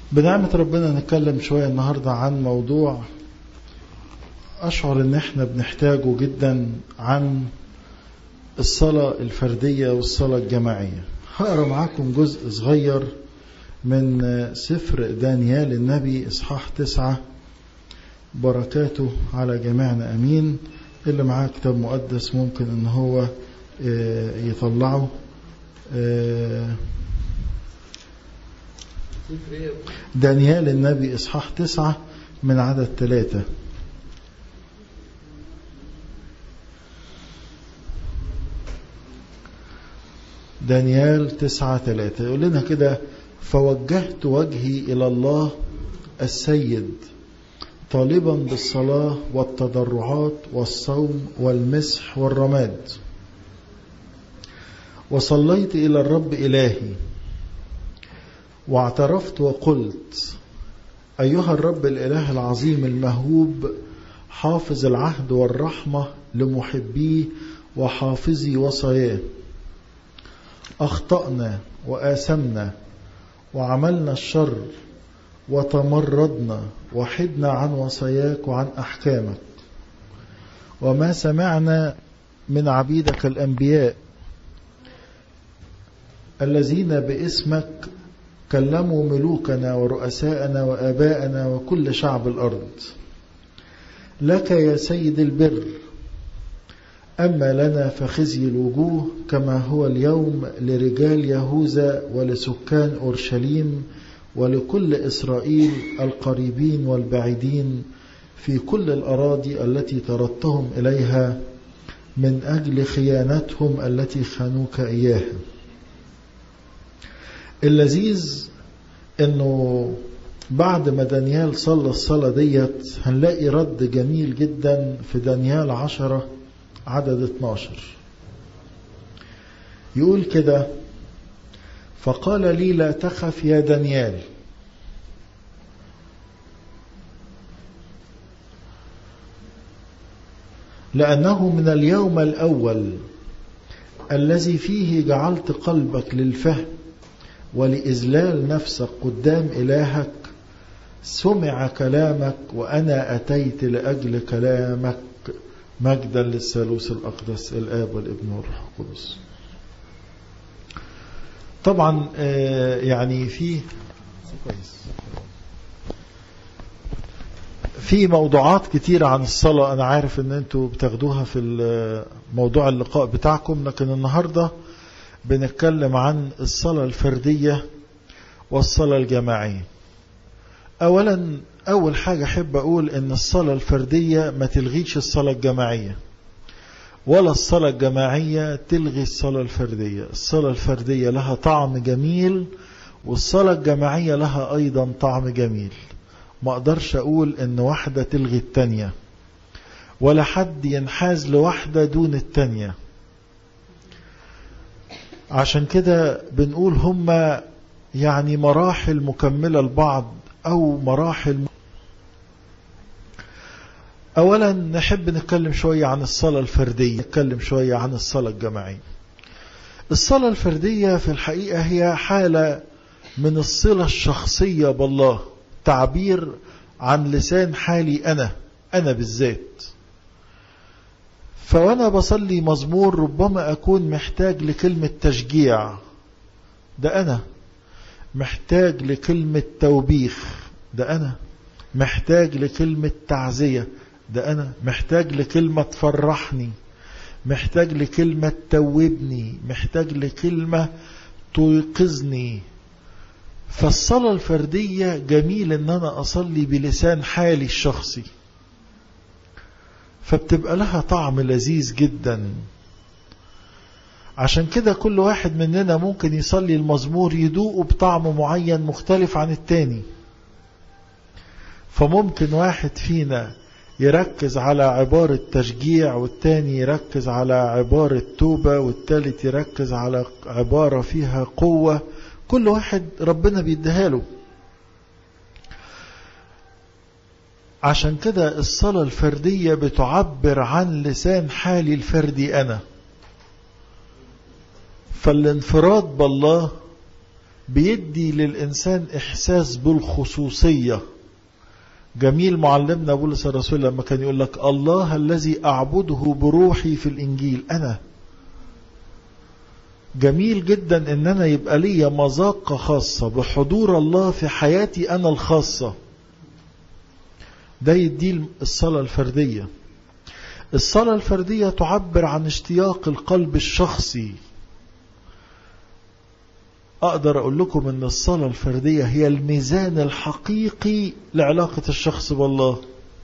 بنعمة ربنا نتكلم شوية النهاردة عن موضوع أشعر إن إحنا بنحتاجه جدا عن الصلاة الفردية والصلاة الجماعية هقرأ معاكم جزء صغير من سفر دانيال النبي إصحاح تسعة بركاته على جميعنا أمين اللي معاه كتاب مقدس ممكن إن هو يطلعه دانيال النبي إصحاح تسعة من عدد ثلاثة دانيال تسعة ثلاثة يقول لنا كده فوجهت وجهي إلى الله السيد طالبا بالصلاة والتضرعات والصوم والمسح والرماد وصليت إلى الرب إلهي واعترفت وقلت أيها الرب الإله العظيم المهوب حافظ العهد والرحمة لمحبيه وحافظي وصاياه أخطأنا وآسمنا وعملنا الشر وتمردنا وحدنا عن وصاياك وعن أحكامك وما سمعنا من عبيدك الأنبياء الذين باسمك كلموا ملوكنا ورؤساءنا وآباءنا وكل شعب الأرض لك يا سيد البر أما لنا فخزي الوجوه كما هو اليوم لرجال يهوذا ولسكان أورشليم ولكل إسرائيل القريبين والبعيدين في كل الأراضي التي طردتهم إليها من أجل خيانتهم التي خانوك إياها اللذيذ انه بعد ما دانيال صلى الصلاة ديت هنلاقي رد جميل جدا في دانيال عشرة عدد 12 يقول كده فقال لي لا تخف يا دانيال لأنه من اليوم الأول الذي فيه جعلت قلبك للفهم ولإذلال نفسك قدام إلهك سمع كلامك وأنا أتيت لأجل كلامك مجدا للثالوث الأقدس الآب والابن والروح القدس طبعا يعني في في موضوعات كتيرة عن الصلاة أنا عارف أن أنتوا بتاخدوها في موضوع اللقاء بتاعكم لكن النهاردة بنتكلم عن الصلاة الفردية والصلاة الجماعية أولا أول حاجة أحب أقول أن الصلاة الفردية ما تلغيش الصلاة الجماعية ولا الصلاة الجماعية تلغي الصلاة الفردية الصلاة الفردية لها طعم جميل والصلاة الجماعية لها أيضا طعم جميل ما أقدرش أقول أن واحدة تلغي التانية ولا حد ينحاز لواحدة دون التانية عشان كده بنقول هما يعني مراحل مكملة لبعض أو مراحل أولا نحب نتكلم شوية عن الصلاة الفردية نتكلم شوية عن الصلاة الجماعية الصلاة الفردية في الحقيقة هي حالة من الصلة الشخصية بالله تعبير عن لسان حالي أنا أنا بالذات فوانا بصلي مزمور ربما أكون محتاج لكلمة تشجيع ده أنا محتاج لكلمة توبيخ ده أنا محتاج لكلمة تعزية ده أنا محتاج لكلمة تفرحني محتاج لكلمة توبني محتاج لكلمة توقظني فالصلاة الفردية جميل ان انا اصلي بلسان حالي الشخصي فبتبقى لها طعم لذيذ جدا عشان كده كل واحد مننا ممكن يصلي المزمور يدوقه بطعم معين مختلف عن التاني فممكن واحد فينا يركز على عبارة تشجيع والتاني يركز على عبارة توبة والتالت يركز على عبارة فيها قوة كل واحد ربنا بيديها له عشان كده الصلاة الفردية بتعبر عن لسان حالي الفردي أنا فالانفراد بالله بيدي للإنسان إحساس بالخصوصية جميل معلمنا بولس الرسول لما كان يقول لك الله الذي أعبده بروحي في الإنجيل أنا جميل جدا ان انا يبقى لي مذاقة خاصة بحضور الله في حياتي انا الخاصة ده يدي الصلاة الفردية الصلاة الفردية تعبر عن اشتياق القلب الشخصي أقدر أقول لكم أن الصلاة الفردية هي الميزان الحقيقي لعلاقة الشخص بالله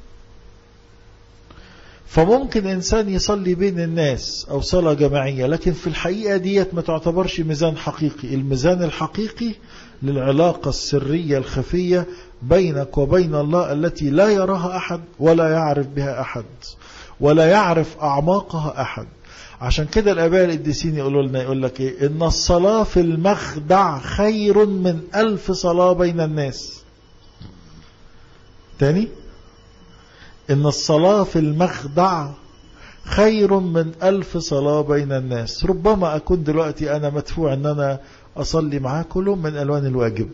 فممكن إنسان يصلي بين الناس أو صلاة جماعية لكن في الحقيقة ديت ما تعتبرش ميزان حقيقي الميزان الحقيقي للعلاقة السرية الخفية بينك وبين الله التي لا يراها أحد ولا يعرف بها أحد ولا يعرف أعماقها أحد عشان كده الآباء القديسين يقولوا لنا يقول لك إيه إن الصلاة في المخدع خير من ألف صلاة بين الناس تاني إن الصلاة في المخدع خير من ألف صلاة بين الناس ربما أكون دلوقتي أنا مدفوع أن أنا أصلي معاه كلهم من ألوان الواجب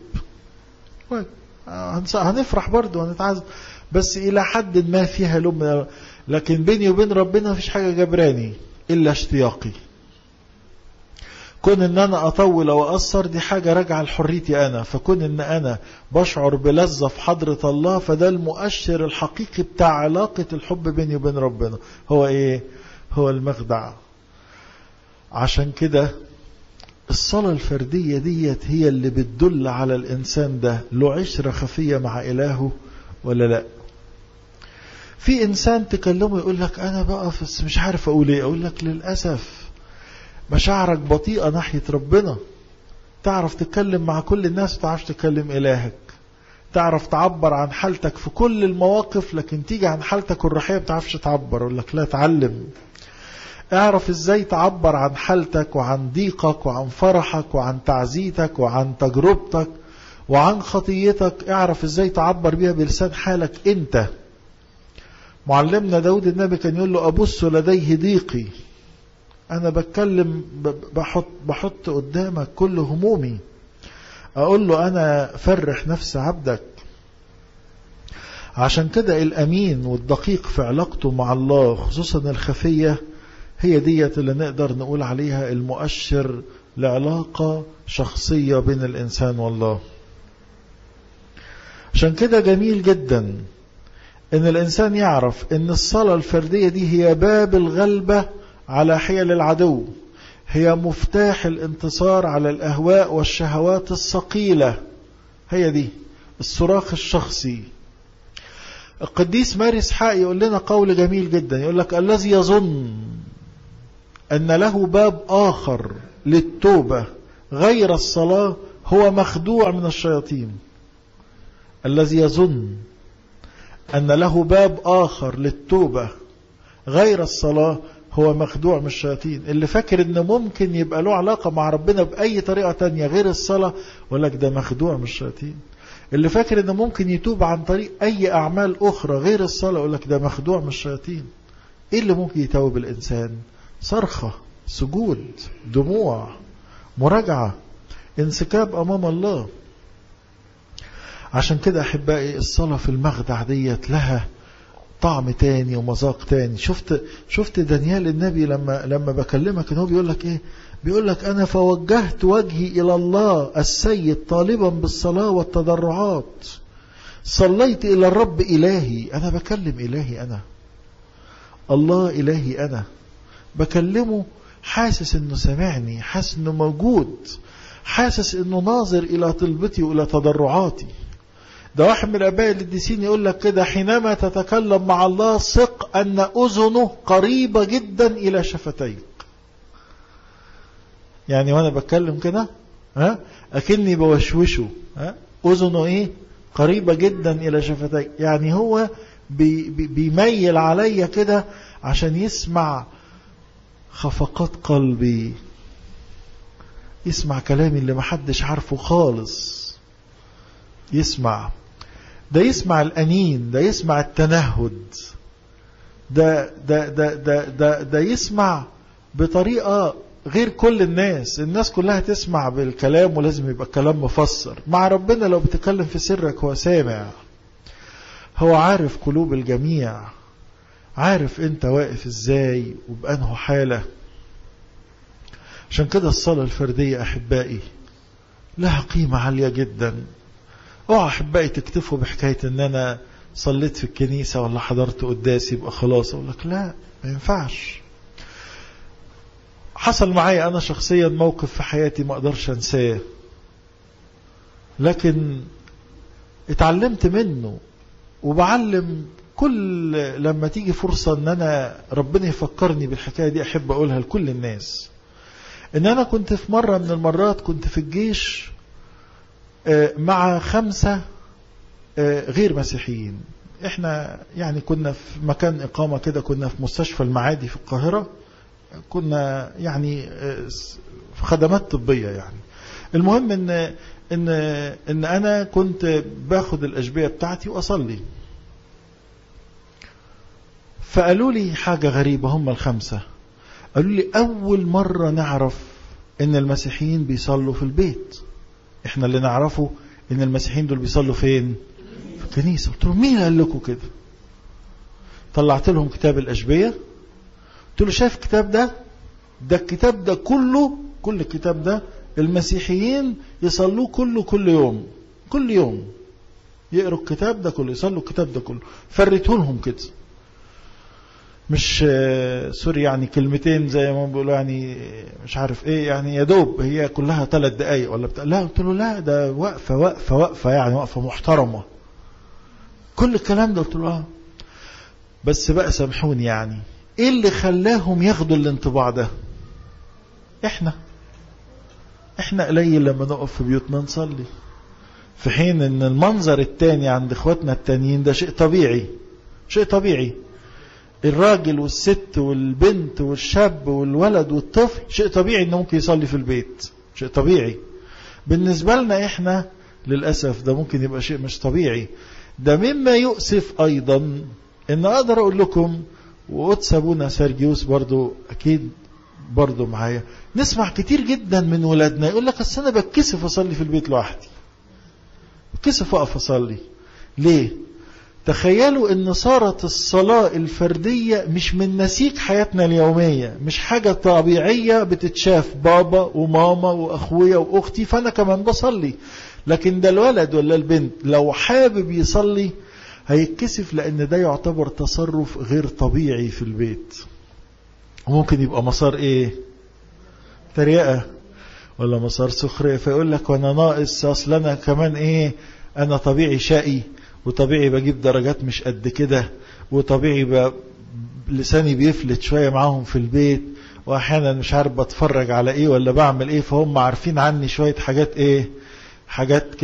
هنفرح برضه ونتعز بس إلى حد ما فيها لوم لكن بيني وبين ربنا مفيش حاجة جبراني إلا اشتياقي كون ان انا اطول او اقصر دي حاجة راجعة لحريتي انا فكون ان انا بشعر بلذة في حضرة الله فده المؤشر الحقيقي بتاع علاقة الحب بيني وبين ربنا هو ايه هو المخدع عشان كده الصلاة الفردية ديت هي اللي بتدل على الانسان ده له عشرة خفية مع الهه ولا لا في انسان تكلمه يقول لك انا بقى بس مش عارف اقول ايه اقول لك للاسف مشاعرك بطيئة ناحية ربنا تعرف تتكلم مع كل الناس وتعرفش تكلم إلهك تعرف تعبر عن حالتك في كل المواقف لكن تيجي عن حالتك الروحية بتعرفش تعبر أقول لك لا تعلم اعرف ازاي تعبر عن حالتك وعن ضيقك وعن فرحك وعن تعزيتك وعن تجربتك وعن خطيتك اعرف ازاي تعبر بيها بلسان حالك انت معلمنا داود النبي كان يقول له أبص لديه ضيقي أنا بتكلم بحط, بحط قدامك كل همومي أقول له أنا فرح نفس عبدك عشان كده الأمين والدقيق في علاقته مع الله خصوصا الخفية هي ديت اللي نقدر نقول عليها المؤشر لعلاقة شخصية بين الإنسان والله عشان كده جميل جدا ان الإنسان يعرف ان الصلاة الفردية دي هي باب الغلبة على حيل العدو هي مفتاح الانتصار على الأهواء والشهوات الثقيلة هي دي الصراخ الشخصي القديس ماري اسحاق يقول لنا قول جميل جدا يقول لك الذي يظن أن له باب آخر للتوبة غير الصلاة هو مخدوع من الشياطين الذي يظن أن له باب آخر للتوبة غير الصلاة هو مخدوع من الشياطين اللي فاكر ان ممكن يبقى له علاقة مع ربنا بأي طريقة تانية غير الصلاة ولك ده مخدوع من الشياطين اللي فاكر ان ممكن يتوب عن طريق اي اعمال اخرى غير الصلاة ولك ده مخدوع من الشياطين ايه اللي ممكن يتوب الانسان صرخة سجود دموع مراجعة انسكاب امام الله عشان كده احبائي الصلاة في المخدع ديت لها طعم تاني ومذاق تاني شفت شفت دانيال النبي لما لما بكلمك ان هو بيقول لك ايه بيقول لك انا فوجهت وجهي الى الله السيد طالبا بالصلاه والتضرعات صليت الى الرب الهي انا بكلم الهي انا الله الهي انا بكلمه حاسس انه سامعني حاسس انه موجود حاسس انه ناظر الى طلبتي والى تضرعاتي ده واحد من الاباء القديسين يقول لك كده حينما تتكلم مع الله ثق ان اذنه قريبه جدا الى شفتيك يعني وانا بتكلم كده ها اكني بوشوشه ها اذنه ايه قريبه جدا الى شفتيك يعني هو بي بي بيميل عليا كده عشان يسمع خفقات قلبي يسمع كلامي اللي محدش عارفه خالص يسمع ده يسمع الأنين ده يسمع التنهد ده ده ده ده ده, ده يسمع بطريقة غير كل الناس الناس كلها تسمع بالكلام ولازم يبقى الكلام مفسر مع ربنا لو بتتكلم في سرك هو سامع هو عارف قلوب الجميع عارف انت واقف ازاي وبأنه حالة عشان كده الصلاة الفردية أحبائي لها قيمة عالية جدا اوعى أحبائي تكتفوا بحكاية ان انا صليت في الكنيسة ولا حضرت قداسي يبقى خلاص اقول لك لا ما ينفعش حصل معايا انا شخصيا موقف في حياتي ما اقدرش انساه لكن اتعلمت منه وبعلم كل لما تيجي فرصة ان انا ربنا يفكرني بالحكاية دي احب اقولها لكل الناس ان انا كنت في مرة من المرات كنت في الجيش مع خمسة غير مسيحيين احنا يعني كنا في مكان اقامة كده كنا في مستشفى المعادي في القاهرة كنا يعني في خدمات طبية يعني المهم ان ان ان انا كنت باخد الاشبيه بتاعتي واصلي فقالوا لي حاجة غريبة هم الخمسة قالوا لي أول مرة نعرف إن المسيحيين بيصلوا في البيت إحنا اللي نعرفه إن المسيحيين دول بيصلوا فين في الكنيسة قلت لهم مين قال لكم كده طلعت لهم كتاب الأشبية قلت له شايف الكتاب ده ده الكتاب ده كله كل الكتاب ده المسيحيين يصلوه كله كل يوم كل يوم يقروا الكتاب ده كله يصلوا الكتاب ده كله فريته لهم كده مش سوري يعني كلمتين زي ما بيقولوا يعني مش عارف ايه يعني يا دوب هي كلها ثلاث دقايق ولا بتاع لا قلت له لا ده وقفه وقفه وقفه يعني وقفه محترمه كل الكلام ده قلت له اه بس بقى سامحوني يعني ايه اللي خلاهم ياخدوا الانطباع ده احنا احنا قليل لما نقف في بيوتنا نصلي في حين ان المنظر التاني عند اخواتنا التانيين ده شيء طبيعي شيء طبيعي الراجل والست والبنت والشاب والولد والطفل شيء طبيعي انه ممكن يصلي في البيت شيء طبيعي بالنسبة لنا احنا للأسف ده ممكن يبقى شيء مش طبيعي ده مما يؤسف ايضا ان اقدر اقول لكم وقدس ابونا سيرجيوس برضو اكيد برضو معايا نسمع كتير جدا من ولادنا يقول لك اصل انا بتكسف اصلي في البيت لوحدي بتكسف اقف اصلي ليه تخيلوا ان صارت الصلاة الفردية مش من نسيج حياتنا اليومية مش حاجة طبيعية بتتشاف بابا وماما واخويا واختي فانا كمان بصلي لكن ده الولد ولا البنت لو حابب يصلي هيتكسف لان ده يعتبر تصرف غير طبيعي في البيت ممكن يبقى مسار ايه تريقة ولا مسار سخرية فيقول لك وانا ناقص اصل انا كمان ايه انا طبيعي شقي وطبيعي بجيب درجات مش قد كده وطبيعي ب... لساني بيفلت شوية معاهم في البيت واحيانا مش عارف بتفرج على ايه ولا بعمل ايه فهم عارفين عني شوية حاجات ايه حاجات